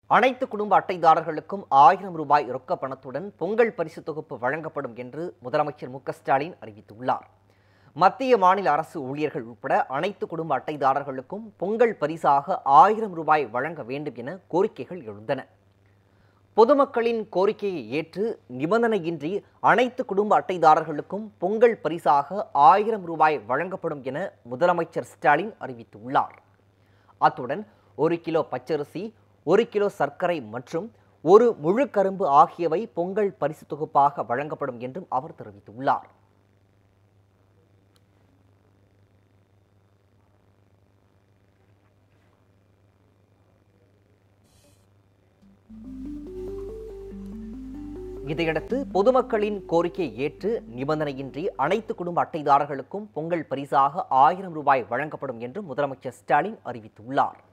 அனைத்து குடும்ப அட்டைதாரர்களுக்கும் ஆயிரம் ரூபாய் ரொக்க பணத்துடன் பொங்கல் பரிசு தொகுப்பு வழங்கப்படும் என்று முதலமைச்சர் மு க ஸ்டாலின் அறிவித்துள்ளார் மத்திய மாநில அரசு ஊழியர்கள் உட்பட அனைத்து குடும்ப அட்டைதாரர்களுக்கும் பொங்கல் பரிசாக ஆயிரம் ரூபாய் வழங்க வேண்டும் என கோரிக்கைகள் எழுந்தன பொதுமக்களின் கோரிக்கையை ஏற்று நிபந்தனையின்றி அனைத்து குடும்ப அட்டைதாரர்களுக்கும் பொங்கல் பரிசாக ஆயிரம் ரூபாய் வழங்கப்படும் என முதலமைச்சர் ஸ்டாலின் அறிவித்துள்ளார் அத்துடன் ஒரு கிலோ பச்சரிசி ஒரு கிலோ சர்க்கரை மற்றும் ஒரு முழு கரும்பு ஆகியவை பொங்கல் பரிசு தொகுப்பாக வழங்கப்படும் என்றும் அவர் தெரிவித்துள்ளார் இதையடுத்து பொதுமக்களின் கோரிக்கையை ஏற்று நிபந்தனையின்றி அனைத்து குடும்ப அட்டைதாரர்களுக்கும் பொங்கல் பரிசாக ஆயிரம் ரூபாய் வழங்கப்படும் என்று முதலமைச்சர் ஸ்டாலின் அறிவித்துள்ளார்